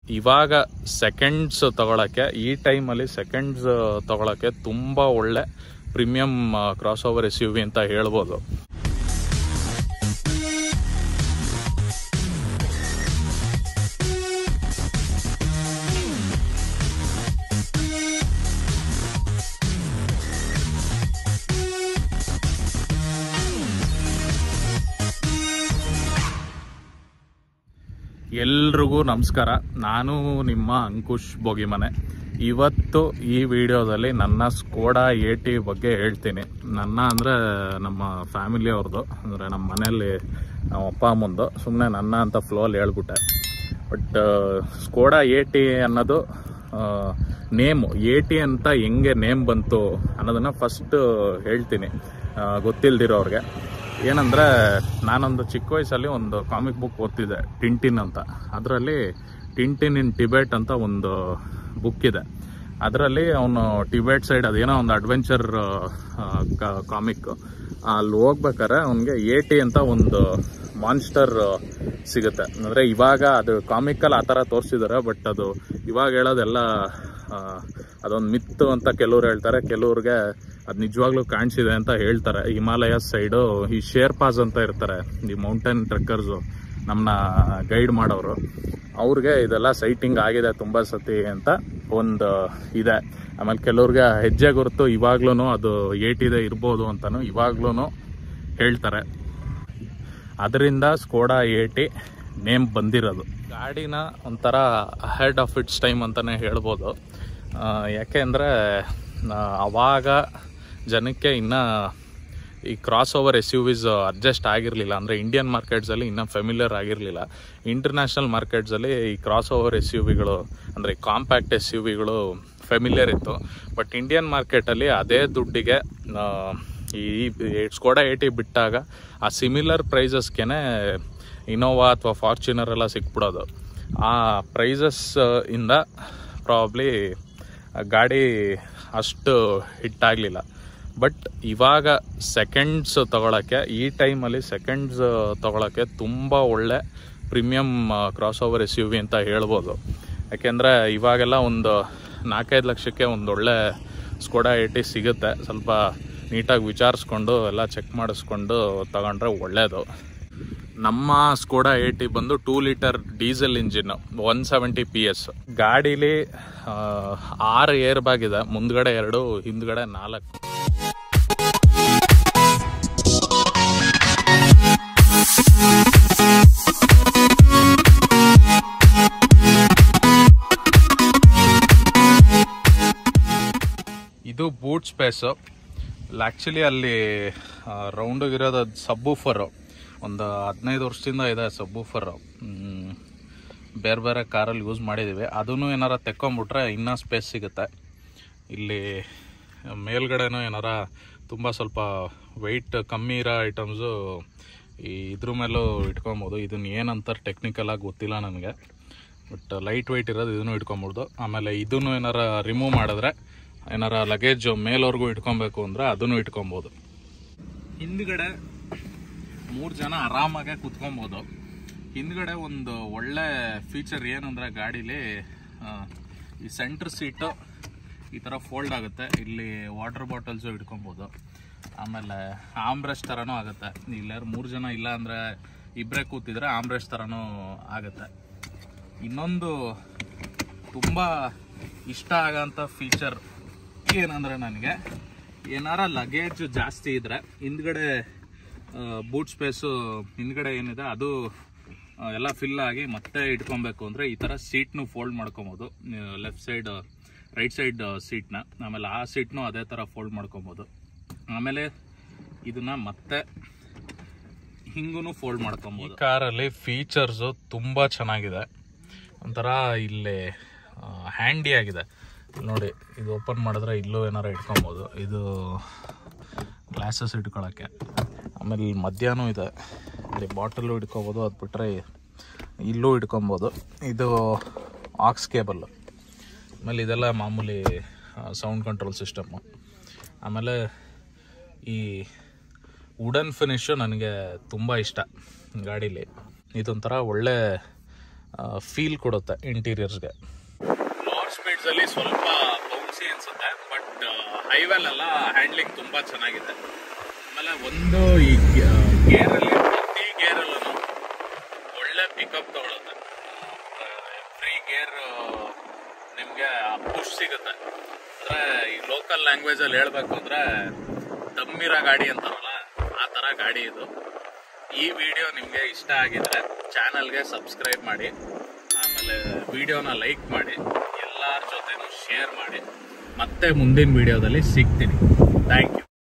ಇವಾಗ ಸೆಕೆಂಡ್ಸ್ ತಗೊಳಕ್ಕೆ ಈ ಟೈಮಲ್ಲಿ ಸೆಕೆಂಡ್ಸ್ ತಗೊಳಕ್ಕೆ ತುಂಬ ಒಳ್ಳೆ premium crossover S SUV ಅಂತ ಹೇಳ್ಬೋದು ಎಲ್ರಿಗೂ ನಮಸ್ಕಾರ ನಾನು ನಿಮ್ಮ ಅಂಕುಶ್ ಬೊಗಿಮನೆ ಇವತ್ತು ಈ ವಿಡಿಯೋದಲ್ಲಿ ನನ್ನ ಸ್ಕೋಡಾ ಎ ಟಿ ಬಗ್ಗೆ ಹೇಳ್ತೀನಿ ನನ್ನ ಅಂದರೆ ನಮ್ಮ ಫ್ಯಾಮಿಲಿ ಅವ್ರದ್ದು ಅಂದರೆ ನಮ್ಮ ಮನೆಯಲ್ಲಿ ನಮ್ಮ ಅಪ್ಪ ಅಮ್ಮಂದು ಸುಮ್ಮನೆ ನನ್ನ ಅಂತ ಫ್ಲೋಲ್ಲಿ ಹೇಳ್ಬಿಟ್ಟೆ ಬಟ್ ಸ್ಕೋಡಾ ಎ ಟಿ ಅನ್ನೋದು ನೇಮು ಎ ಟಿ ಅಂತ ಹೆಂಗೆ ನೇಮ್ ಬಂತು ಅನ್ನೋದನ್ನು ಫಸ್ಟ್ ಹೇಳ್ತೀನಿ ಆ, ಗೊತ್ತಿಲ್ದಿರೋರ್ಗೆ ಏನಂದರೆ ನಾನೊಂದು ಚಿಕ್ಕ ವಯಸ್ಸಲ್ಲಿ ಒಂದು ಕಾಮಿಕ್ ಬುಕ್ ಓದ್ತಿದ್ದೆ ಟಿಂಟಿನ್ ಅಂತ ಅದರಲ್ಲಿ ಟಿಂಟಿನ್ ಇನ್ ಟಿಬೆಟ್ ಅಂತ ಒಂದು ಬುಕ್ ಇದೆ ಅದರಲ್ಲಿ ಅವನು ಟಿಬೆಟ್ ಸೈಡ್ ಅದೇನೋ ಒಂದು ಅಡ್ವೆಂಚರ್ ಕಾಮಿಕ್ ಅಲ್ಲಿ ಹೋಗ್ಬೇಕಾರೆ ಅವನಿಗೆ ಎ ಟಿ ಅಂತ ಒಂದು ಮಾನ್ಸ್ಟರ್ ಸಿಗುತ್ತೆ ಅಂದರೆ ಇವಾಗ ಅದು ಕಾಮಿಕಲ್ಲಿ ಆ ಥರ ತೋರಿಸಿದ್ದಾರೆ ಬಟ್ ಅದು ಇವಾಗ ಹೇಳೋದೆಲ್ಲ ಆ, ಅದೊಂದು ಮಿತ್ತು ಅಂತ ಕೆಲವ್ರು ಹೇಳ್ತಾರೆ ಕೆಲವ್ರಿಗೆ ಅದು ನಿಜವಾಗ್ಲೂ ಕಾಣಿಸಿದೆ ಅಂತ ಹೇಳ್ತಾರೆ ಹಿಮಾಲಯಸ್ ಸೈಡು ಈ ಶೇರ್ಪಾಸ್ ಅಂತ ಇರ್ತಾರೆ ಈ ಮೌಂಟೇನ್ ಟ್ರೆಕ್ಕರ್ಸು ನಮ್ಮನ್ನ ಗೈಡ್ ಮಾಡೋರು ಅವ್ರಿಗೆ ಇದೆಲ್ಲ ಸೈಟಿಂಗ್ ಆಗಿದೆ ತುಂಬ ಸತಿ ಅಂತ ಒಂದು ಇದೆ ಆಮೇಲೆ ಕೆಲವ್ರಿಗೆ ಹೆಜ್ಜೆ ಗುರುತು ಇವಾಗ್ಲೂ ಅದು ಏಟಿದೆ ಇರ್ಬೋದು ಅಂತಲೂ ಇವಾಗ್ಲೂ ಹೇಳ್ತಾರೆ ಅದರಿಂದ ಸ್ಕೋಡಾ ಏಟಿ ನೇಮ್ ಬಂದಿರೋದು ಗಾಡಿನ ಒಂಥರ ಹೆಡ್ ಆಫ್ ಇಟ್ಸ್ ಟೈಮ್ ಅಂತಲೇ ಹೇಳ್ಬೋದು ಆ, ಯಾಕೆ ಅಂದರೆ ಅವಾಗ ಜನಕ್ಕೆ ಇನ್ನೂ ಈ crossover S SUVs adjust ಆಗಿರಲಿಲ್ಲ ಅಂದರೆ ಇಂಡಿಯನ್ ಮಾರ್ಕೆಟ್ಸಲ್ಲಿ ಇನ್ನೂ ಫೆಮಿಲಿಯರ್ ಆಗಿರಲಿಲ್ಲ ಇಂಟರ್ನ್ಯಾಷನಲ್ ಮಾರ್ಕೆಟ್ಸಲ್ಲಿ ಈ ಕ್ರಾಸ್ ಓವರ್ ಎಸ್ ಯು ವಿಗಳು ಅಂದರೆ ಕಾಂಪ್ಯಾಕ್ಟ್ ಎಸ್ ಯು ವಿಗಳು ಫೆಮಿಲಿಯರ್ ಇತ್ತು ಬಟ್ ಇಂಡಿಯನ್ ಮಾರ್ಕೆಟಲ್ಲಿ ಅದೇ ದುಡ್ಡಿಗೆ ಆ, ಈ ಸ್ಕೋಡಾ ಏಟಿ ಬಿಟ್ಟಾಗ ಆ ಸಿಮಿಲರ್ ಪ್ರೈಸಸ್ಗೆ ಇನೋವಾ ಅಥವಾ ಫಾರ್ಚುನರ್ ಎಲ್ಲ ಸಿಕ್ಬಿಡೋದು ಆ ಪ್ರೈಸಸ್ ಇಂದ ಪ್ರಾಬ್ಲಿ ಗಾಡಿ ಅಷ್ಟು ಹಿಟ್ ಆಗಲಿಲ್ಲ ಬಟ್ ಇವಾಗ ಸೆಕೆಂಡ್ಸ್ ತಗೊಳಕ್ಕೆ ಈ ಟೈಮಲ್ಲಿ ಸೆಕೆಂಡ್ಸ್ ತಗೊಳಕ್ಕೆ ತುಂಬ ಒಳ್ಳೆ premium crossover S SUV ಅಂತ ಹೇಳ್ಬೋದು ಯಾಕೆಂದರೆ ಇವಾಗೆಲ್ಲ ಒಂದು ನಾಲ್ಕೈದು ಲಕ್ಷಕ್ಕೆ ಒಂದು ಒಳ್ಳೆ ಸ್ಕೋಡಾ ಏಟಿ ಸಿಗುತ್ತೆ ಸ್ವಲ್ಪ ನೀಟಾಗಿ ವಿಚಾರಿಸ್ಕೊಂಡು ಎಲ್ಲ ಚೆಕ್ ಮಾಡಿಸ್ಕೊಂಡು ತಗೊಂಡ್ರೆ ಒಳ್ಳೆಯದು ನಮ್ಮ ಸ್ಕೋಡಾ ಏಟಿ ಬಂದು two litre diesel engine one seventy PS ಗಾಡೀಲಿ ಆ, ಆರು ಏರ್ ಬ್ಯಾಗ್ ಇದೆ ಮುಂದ್ಗಡೆ ಎರಡು ಹಿಂದ್ಗಡೆ ನಾಲ್ಕು ಇದು ಬೂಟ್ ಸ್ಪೇಸು ಆ್ಯಕ್ಚುಲಿ ಅಲ್ಲಿ ರೌಂಡಿಗಿರೋದು ಸಬ್ಬೂಫರು ಒಂದು ಹದಿನೈದು ವರ್ಷದಿಂದ ಇದೆ ಸಬ್ಬೂಫರು ಬೇರೆ ಬೇರೆ ಕಾರಲ್ಲಿ ಯೂಸ್ ಮಾಡಿದ್ದೀವಿ ಅದನ್ನು ಏನಾರ ತೆಕ್ಕೊಂಬಿಟ್ರೆ ಇನ್ನೂ ಸ್ಪೇಸ್ ಸಿಗುತ್ತೆ ಇಲ್ಲಿ ಮೇಲ್ಗಡೆನೂ ಏನಾರ ತುಂಬ ಸ್ವಲ್ಪ ವೆಯ್ಟ್ ಕಮ್ಮಿ ಇರೋ ಐಟಮ್ಸು ಈ ಇದ್ರ ಮೇಲೂ ಇಟ್ಕೊಬೋದು ಇದನ್ನ ಏನಂತಾರೆ ಟೆಕ್ನಿಕಲಾಗಿ ಗೊತ್ತಿಲ್ಲ ನನಗೆ ಬಟ್ ಲೈಟ್ ವೆಯ್ಟ್ ಇರೋದು ಇದನ್ನು ಇಟ್ಕೊಬೋದು ಆಮೇಲೆ ಇದನ್ನು ಏನಾರ ರಿಮೂವ್ ಮಾಡಿದ್ರೆ ಏನಾರ ಲಗೇಜ್ ಮೇಲವರೆಗೂ ಇಟ್ಕೊಬೇಕು ಅಂದರೆ ಅದನ್ನು ಇಟ್ಕೊಬೋದು ಹಿಂದ್ಗಡೆ ಮೂರು ಜನ ಆರಾಮಾಗೆ ಕುತ್ಕೊಬೋದು ಹಿಂದ್ಗಡೆ ಒಂದು ಒಳ್ಳೆ ಫೀಚರ್ ಏನಂದ್ರೆ ಗಾಡೀಲಿ ಆ, ಈ ಸೆಂಟ್ರ್ ಸೀಟು ಈ ಥರ ಫೋಲ್ಡ್ ಆಗುತ್ತೆ ಇಲ್ಲಿ ವಾಟರ್ ಬಾಟಲ್ಸು ಇಟ್ಕೊಬೋದು ಆಮೇಲೆ ಆಮ್ರೆಸ್ ಥರನೂ ಆಗುತ್ತೆ ಇಲ್ಲಾರು ಮೂರು ಜನ ಇಲ್ಲ ಅಂದರೆ ಇಬ್ಬರೇ ಕೂತಿದ್ರೆ ಆಮ್ರೆಸ್ ಥರನೂ ಆಗುತ್ತೆ ಇನ್ನೊಂದು ತುಂಬ ಇಷ್ಟ ಆಗೋಂಥ ಫೀಚರ್ ಏನಂದರೆ ನನಗೆ ಏನಾರ ಲಗೇಜ್ ಜಾಸ್ತಿ ಇದ್ರೆ ಹಿಂದ್ಗಡೆ ಬೂಟ್ ಸ್ಪೇಸು ಹಿಂದ್ಗಡೆ ಏನಿದೆ ಅದು ಆ, ಎಲ್ಲ ಫಿಲ್ ಆಗಿ ಮತ್ತೆ ಇಟ್ಕೊಬೇಕು ಅಂದರೆ ಈ ಥರ ಸೀಟ್ನು ಫೋಲ್ಡ್ ಮಾಡ್ಕೊಬೋದು ಲೆಫ್ಟ್ ಸೈಡ್ ರೈಟ್ ಸೈಡ್ ಸೀಟ್ನ ಆಮೇಲೆ ಆ ಸೀಟ್ನು ಅದೇ ಥರ ಫೋಲ್ಡ್ ಮಾಡ್ಕೊಬೋದು ಆಮೇಲೆ ಇದನ್ನ ಮತ್ತೆ ಹಿಂಗೂ ಫೋಲ್ಡ್ ಮಾಡ್ಕೊಬೋದು ಈ ಕಾರಲ್ಲಿ ಫೀಚರ್ಸು ತುಂಬ ಚೆನ್ನಾಗಿದೆ ಒಂಥರ ಇಲ್ಲಿ ಹ್ಯಾಂಡಿ ಆಗಿದೆ ನೋಡಿ ಇದು ಓಪನ್ ಮಾಡಿದ್ರೆ ಇಲ್ಲೂ ಏನಾರ ಇಟ್ಕೊಬೋದು ಇದು ಗ್ಲಾಸಸ್ ಇಟ್ಕೊಳ್ಳೋಕ್ಕೆ ಆಮೇಲೆ ಇಲ್ಲಿ ಮಧ್ಯಾಹ್ನ ಇದೆ ಇಲ್ಲಿ ಬಾಟಲು ಇಟ್ಕೊಬೋದು ಅದು ಬಿಟ್ಟರೆ ಇಲ್ಲೂ ಇಟ್ಕೊಬೋದು ಇದು ಆಕ್ಸ್ ಕೇಬಲ್ ಆಮೇಲೆ ಇದೆಲ್ಲ ಮಾಮೂಲಿ ಸೌಂಡ್ ಕಂಟ್ರೋಲ್ ಸಿಸ್ಟಮ್ಮು ಆಮೇಲೆ ಈ ವುಡನ್ ಫಿನಿಶು ನನಗೆ ತುಂಬ ಇಷ್ಟ ಗಾಡೀಲಿ ಇದೊಂಥರ ಒಳ್ಳೆ ಫೀಲ್ ಕೊಡುತ್ತೆ ಇಂಟೀರಿಯರ್ಸ್ಗೆ ಲೋವರ್ ಸ್ಪೀಡ್ಸಲ್ಲಿ ಸ್ವಲ್ಪ ಬೌನ್ಸಿ ಅನ್ಸುತ್ತೆ ಬಟ್ ಹೈವೇಲೆಲ್ಲ ಹ್ಯಾಂಡ್ಲಿಂಗ್ ತುಂಬ ಚೆನ್ನಾಗಿದೆ ಆಮೇಲೆ ಒಂದು ಈ ಗೇರಲ್ಲಿ ಪ್ರತಿ ಗೇರಲ್ಲೂ ಒಳ್ಳೆ ಪಿಕಪ್ ತಗೊಳುತ್ತೆ ಫ್ರೀ ಗೇರ್ ನಿಮಗೆ ಪುಷ್ ಸಿಗುತ್ತೆ ಅಂದರೆ ಈ ಲೋಕಲ್ ಲ್ಯಾಂಗ್ವೇಜಲ್ಲಿ ಹೇಳಬೇಕು ಅಂದರೆ ದಮ್ಮಿರೋ ಗಾಡಿ ಅಂತಾರಲ್ಲ ಆ ಥರ ಗಾಡಿ ಇದು ಈ ವಿಡಿಯೋ ನಿಮಗೆ ಇಷ್ಟ ಆಗಿದ್ರೆ ಚಾನಲ್ಗೆ ಸಬ್ಸ್ಕ್ರೈಬ್ ಮಾಡಿ ಆಮೇಲೆ ವಿಡಿಯೋನ ಲೈಕ್ ಮಾಡಿ ಎಲ್ಲರ ಜೊತೆನೂ ಶೇರ್ ಮಾಡಿ ಮತ್ತೆ ಮುಂದಿನ ವಿಡಿಯೋದಲ್ಲಿ ಸಿಗ್ತೀನಿ ಥ್ಯಾಂಕ್ ಯು